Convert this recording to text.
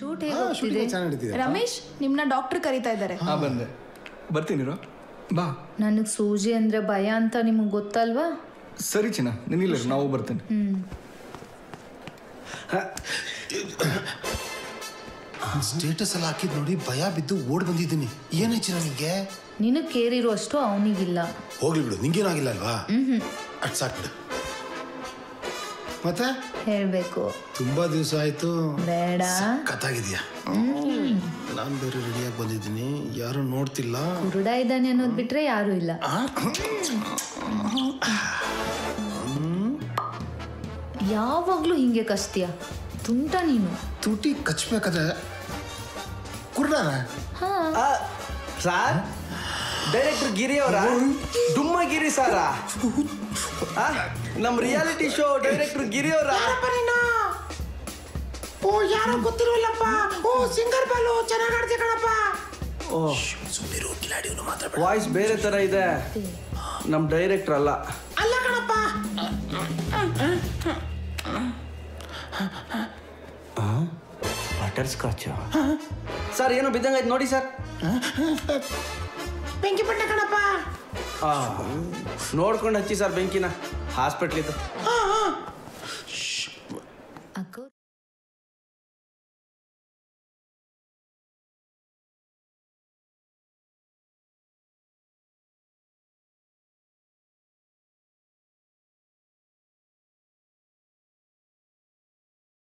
shoot ಹೇಗೆ ಹಾ, shooting ಹೋಗ್ತಿದೆ ಚೆನ್ನಾಗಿ ನಡೀತಿದೆ ರಮೇಶ್ ನಿಮ್ನ ಡಾಕ್ಟರ್ ಕರೀತಾ ಇದ್ದಾರೆ ಹಾ ಬಂದೆ ಬರ್ತೀನಿರೋ ಬಾ ನನಗೆ ಸೂಜಿ ಅಂದ್ರೆ ಭಯ ಅಂತ ನಿಮಗೆ ಗೊತ್ತಲ್ವಾ ಸರಿ ಚಿನ್ನ ನೀನಿಲ್ಲ ನಾವು ಬರ್ತೇನೆ ಸ್ಟೇಟಸ್ ಎಲ್ಲ ಹಾಕಿದ್ ನೋಡಿ ಭಯ ಬಿದ್ದು ಓಡ್ ಬಂದಿದ್ದೀನಿ ಏನಾಯ್ತು ನನಗೆ ನಿನಗೆ ಕೇರಿರೋ ಅಷ್ಟು ಅವನಿಗಿಲ್ಲ ಹೋಗ್ಲಿ ಬಿಡು ನಿಂಗೇನಾಗಿಲ್ಲ ಅಲ್ವಾ ಅಟ್ ಸಾಕ್ ಬಿಡು ಮತ್ತೆ ಹೇಳ್ಬೇಕು ತುಂಬಾ ದಿವಸ ಆಯ್ತು ಬೇಡ ಕತ್ತಾಗಿದ್ಯಾ ನಾನು ಬೇರೆ ರೆಡಿಯಾಗಿ ಬಂದಿದ್ದೀನಿ ಯಾರು ನೋಡ್ತಿಲ್ಲ ಕುರುಡ ಇದ್ದಾನೆ ಅನ್ನೋದು ಬಿಟ್ರೆ ಯಾರು ಇಲ್ಲ ಯಾವಾಗ್ಲೂ ಹಿಂಗೆ ಕಸ್ತೀಯ ತುಂಟ ನೀನು ತುಟಿ ಕಚ್ಬೇಕಾದ್ರೆ ಕುರ್ಡಾನ ಸಾರ್ ಡೈರೆಕ್ಟರ್ ಗಿರಿ ಅವರ ಡುಮ್ಮ ಗಿರಿ ಸಾರ ನಮ್ ರಿಯಾಲಿಟಿ ಶೋ ಡೈರೆಕ್ಟರ್ ಗಿರಿ ಅವರ ಓ ಯಾರೋ ಗೊತ್ತಿರೋಲ್ಲಪ್ಪ ಓ ಸಿಂಗರ್ ಬಾಲು ಚೆನ್ನಾಗಿ ಆಡ್ತಿ ಕಣಪ್ಪ ಓ ಸುಮ್ಮನೆ ಕಿಲಾಡಿಯವನು ಮಾತಾಡ ವಾಯ್ಸ್ ಬೇರೆ ತರ ಇದೆ ನಮ್ ಡೈರೆಕ್ಟರ್ ಅಲ್ಲ ಅಲ್ಲ ಕಣಪ್ಪ ಬಟರ್ ಸ್ಕಾಚ್ ಸರ್ ಏನೋ ಬಿದ್ದಂಗಾಯ್ತು ನೋಡಿ ಸರ್ ಬೆಂಕಿ ಪಟ್ಟ ಕಣಪ್ಪ ನೋಡ್ಕೊಂಡು ಹಚ್ಚಿ ಸರ್ ಬೆಂಕಿನ ಹಾಸ್ಪಿಟ್ಲಿದ್ದು ಆ,